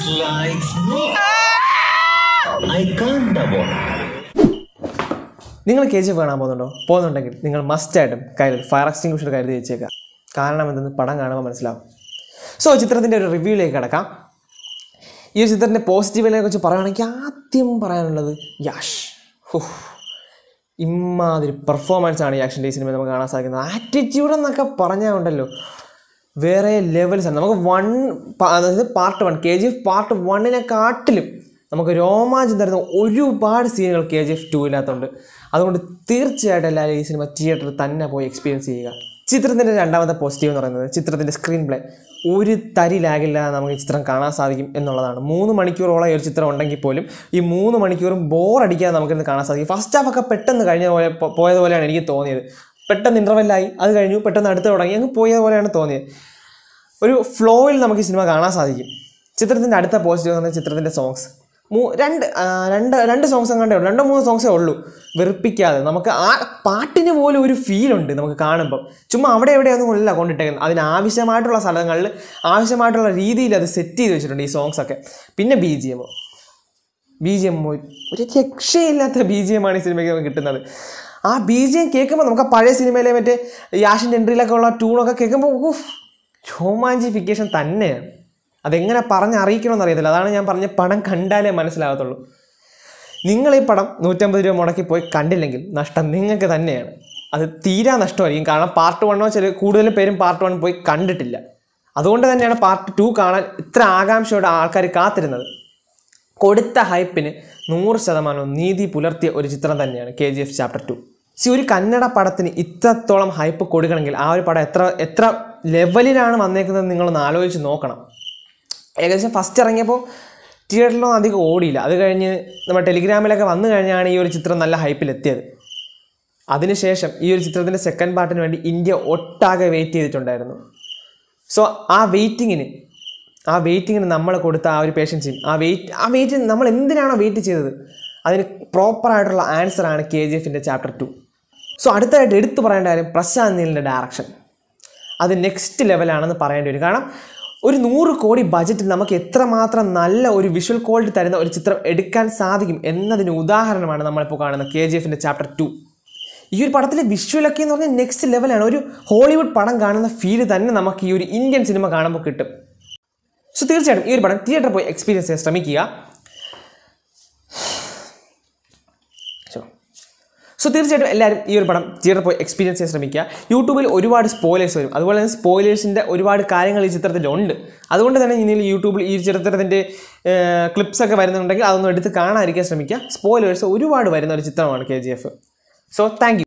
like me. I can't avoid. നിങ്ങൾ K G F കാണാൻ പോകുന്നുണ്ടോ പോകുന്നുണ്ടെങ്കിൽ നിങ്ങൾ മസ്റ്റായിട്ടും കരുതി ഫയർ എക്സ്റ്റിംഗ്വിഷർ കരുതി വെച്ചേക്കുക കാരണം എന്തെന്ന് പടം കാണുമ്പോൾ മനസ്സിലാവും സോ ചിത്രത്തിൻ്റെ ഒരു റിവ്യൂയിലേക്ക് കിടക്കാം ഈ ഒരു ചിത്രത്തിൻ്റെ പോസിറ്റീവിനെ കുറിച്ച് പറയുകയാണെങ്കിൽ ആദ്യം പറയാനുള്ളത് യാഷ് ഹോ ഇമ്മാതിരി പെർഫോമൻസ് ആണ് ഈ ആക്ഷൻ ഡേ സിനിമ നമുക്ക് കാണാൻ സാധിക്കുന്നത് ആറ്റിറ്റ്യൂഡ് എന്നൊക്കെ പറഞ്ഞാൽ ഉണ്ടല്ലോ വേറെ ലെവൽസ് ആണ് നമുക്ക് വൺ അതായത് part one K G F part വണ്ണിനെ കാട്ടിലും നമുക്ക് രോമാഞ്ചം തരുന്ന ഒരുപാട് സീനുകൾ കെ ജി എഫ് ടൂവിനകത്തുണ്ട് അതുകൊണ്ട് തീർച്ചയായിട്ടും എല്ലാവരും ഈ സിനിമ തിയേറ്ററിൽ തന്നെ പോയി എക്സ്പീരിയൻസ് ചെയ്യുക ചിത്രത്തിൻ്റെ രണ്ടാമത്തെ പോസിറ്റീവ് എന്ന് പറയുന്നത് ചിത്രത്തിൻ്റെ സ്ക്രീൻ പ്ലേ ഒരു തരി ലാഗില്ലാതെ നമുക്ക് ഈ ചിത്രം കാണാൻ സാധിക്കും എന്നുള്ളതാണ് മൂന്ന് മണിക്കൂറോളം ഈ ഒരു ചിത്രം ഉണ്ടെങ്കിൽ പോലും ഈ മൂന്ന് മണിക്കൂറും ബോർ അടിക്കാതെ നമുക്കിന്ന് കാണാൻ സാധിക്കും ഫസ്റ്റ് ഹാഫ് ഒക്കെ പെട്ടെന്ന് കഴിഞ്ഞ പോലെ പോ- പോയതുപോലെയാണ് എനിക്ക് തോന്നിയത് പെട്ടെന്ന് ഇൻ്റർവെല്ലായി അത് കഴിഞ്ഞു പെട്ടെന്ന് അടുത്ത് തുടങ്ങി അങ്ങ് പോയതുപോലെയാണ് തോന്നിയത് ഒരു ഫ്ലോയിൽ നമുക്ക് ഈ സിനിമ കാണാൻ സാധിക്കും ചിത്രത്തിൻ്റെ അടുത്ത പോസിറ്റീവ് എന്ന് പറഞ്ഞാൽ ചിത്രത്തിൻ്റെ സോങ്സ് മൂ രണ്ട് ആ, രണ്ട് രണ്ട് സോങ്സ് അങ്ങാണ്ടേ ഉള്ളൂ രണ്ടോ മൂന്നോ സോങ്സേ ഉള്ളൂ വെറുപ്പിക്കാതെ നമുക്ക് ആ പാട്ടിന് പോലും ഒരു ഫീലുണ്ട് നമുക്ക് കാണുമ്പം ചുമ്മാ അവിടെ എവിടെയൊന്നും അല്ല കൊണ്ടിട്ടേക്കുന്നത് അതിന് ആവശ്യമായിട്ടുള്ള സ്ഥലങ്ങളിൽ ആവശ്യമായിട്ടുള്ള രീതിയിൽ അത് സെറ്റ് ചെയ്ത് വെച്ചിട്ടുണ്ട് ഈ സോങ്സ് ഒക്കെ പിന്നെ ബി ജി എമ്മോ ബി ജി എം ഒരു രക്ഷയില്ലാത്ത ബി ജി എം ആണ് ഈ സിനിമയ്ക്ക് നമുക്ക് കിട്ടുന്നത് ആ ബി ജി എം കേൾക്കുമ്പോൾ നമുക്ക് ആ പഴയ സിനിമയിലെ മറ്റേ യാഷിൻ്റെ എൻട്രിയിലൊക്കെ ഉള്ള ട്യൂണൊക്കെ കേൾക്കുമ്പോൾ ഊഫ് രോമാഞ്ചിഫിക്കേഷൻ തന്നെയാണ് അതെങ്ങനെ പറഞ്ഞറിയിക്കണമെന്ന് അറിയത്തില്ല അതാണ് ഞാൻ പറഞ്ഞ പടം കണ്ടാലേ മനസ്സിലാകത്തുള്ളൂ നിങ്ങൾ ഈ പടം നൂറ്റമ്പത് രൂപ മുടക്കി പോയി കണ്ടില്ലെങ്കിൽ നഷ്ടം നിങ്ങൾക്ക് തന്നെയാണ് അത് തീരാ നഷ്ടമായിരിക്കും കാരണം പാർട്ട് വണ്ണോ ചില കൂടുതലും പേരും പാർട്ട് വൺ പോയി കണ്ടിട്ടില്ല അതുകൊണ്ട് തന്നെയാണ് പാർട്ട് ടു കാണാൻ ഇത്ര ആകാംക്ഷയോടെ ആൾക്കാർ കാത്തിരുന്നത് കൊടുത്ത ഹൈപ്പിന് നൂറ് ശതമാനവും നീതി പുലർത്തിയ ഒരു ചിത്രം തന്നെയാണ് K G F chapter two സി ഒരു കന്നഡ പടത്തിന് ഇത്രത്തോളം ഹൈപ്പ് കൊടുക്കണമെങ്കിൽ ആ ഒരു പടം എത്ര എത്ര ലെവലിലാണ് വന്നേക്കുന്നത് നിങ്ങളൊന്ന് ആലോചിച്ച് നോക്കണം ഏകദേശം ഫസ്റ്റ് ഇറങ്ങിയപ്പോൾ തിയേറ്ററിലൊന്നും അധികം ഓടിയില്ല അത് കഴിഞ്ഞ് നമ്മുടെ ടെലിഗ്രാമിലൊക്കെ വന്നു കഴിഞ്ഞാണ് ഈ ഒരു ചിത്രം നല്ല ഹൈപ്പിലെത്തിയത് അതിനുശേഷം ഈ ഒരു ചിത്രത്തിൻ്റെ സെക്കൻഡ് പാർട്ടിന് വേണ്ടി ഇന്ത്യ ഒട്ടാകെ വെയിറ്റ് ചെയ്തിട്ടുണ്ടായിരുന്നു സോ ആ വെയിറ്റിങ്ങിന് ആ വെയിറ്റിങ്ങിന് നമ്മൾ കൊടുത്ത ആ ഒരു പേഷ്യൻസിയും ആ വെയിറ്റ് ആ വെയിറ്റ് നമ്മൾ എന്തിനാണോ വെയിറ്റ് ചെയ്തത് അതിന് പ്രോപ്പറായിട്ടുള്ള ആൻസറാണ് കെ ജി എഫിൻ്റെ ചാപ്റ്റർ ടു സോ അടുത്തായിട്ട് എടുത്തു പറയേണ്ട കാര്യം പ്രശാന്ത് നീലിൻ്റെ ഡയറക്ഷൻ അത് നെക്സ്റ്റ് ലെവലാണെന്ന് പറയേണ്ടി വരും കാരണം ഒരു നൂറ് കോടി ബജറ്റിൽ നമുക്ക് എത്രമാത്രം നല്ല ഒരു വിഷ്വൽ ക്വാളിറ്റി തരുന്ന ഒരു ചിത്രം എടുക്കാൻ സാധിക്കും എന്നതിന് ഉദാഹരണമാണ് നമ്മളിപ്പോൾ കാണുന്ന കെ ജി എഫിൻ്റെ ചാപ്റ്റർ ടു ഈ ഒരു പടത്തിലെ വിഷ്വലൊക്കെ എന്ന് പറഞ്ഞാൽ നെക്സ്റ്റ് ലെവലാണ് ഒരു ഹോളിവുഡ് പടം കാണുന്ന ഫീല് തന്നെ നമുക്ക് ഈ ഒരു ഇന്ത്യൻ സിനിമ കാണുമ്പോൾ കിട്ടും സോ തീർച്ചയായിട്ടും ഈ ഒരു പടം തിയേറ്ററിൽ പോയി എക്സ്പീരിയൻസ് ചെയ്യാൻ ശ്രമിക്കുക സോ തീർച്ചയായിട്ടും എല്ലാവരും ഈ ഒരു പടം തിയേറ്ററിൽ പോയി എക്സ്പീരിയൻസ് ചെയ്യാൻ ശ്രമിക്കുക യൂട്യൂബിൽ ഒരുപാട് സ്പോയിലേഴ്സ് വരും അതുപോലെ തന്നെ സ്പോയിലേഴ്സിൻ്റെ ഒരുപാട് കാര്യങ്ങൾ ഈ ചിത്രത്തിലുണ്ട് അതുകൊണ്ട് തന്നെ ഇനി യൂട്യൂബിൽ ഈ ചിത്രത്തിൻ്റെ ക്ലിപ്സ് ഒക്കെ വരുന്നുണ്ടെങ്കിൽ അതൊന്നും എടുത്ത് കാണാതിരിക്കാൻ ശ്രമിക്കുക സ്പോയിലേഴ്സ് ഒരുപാട് വരുന്ന ഒരു ചിത്രമാണ് K G F so thank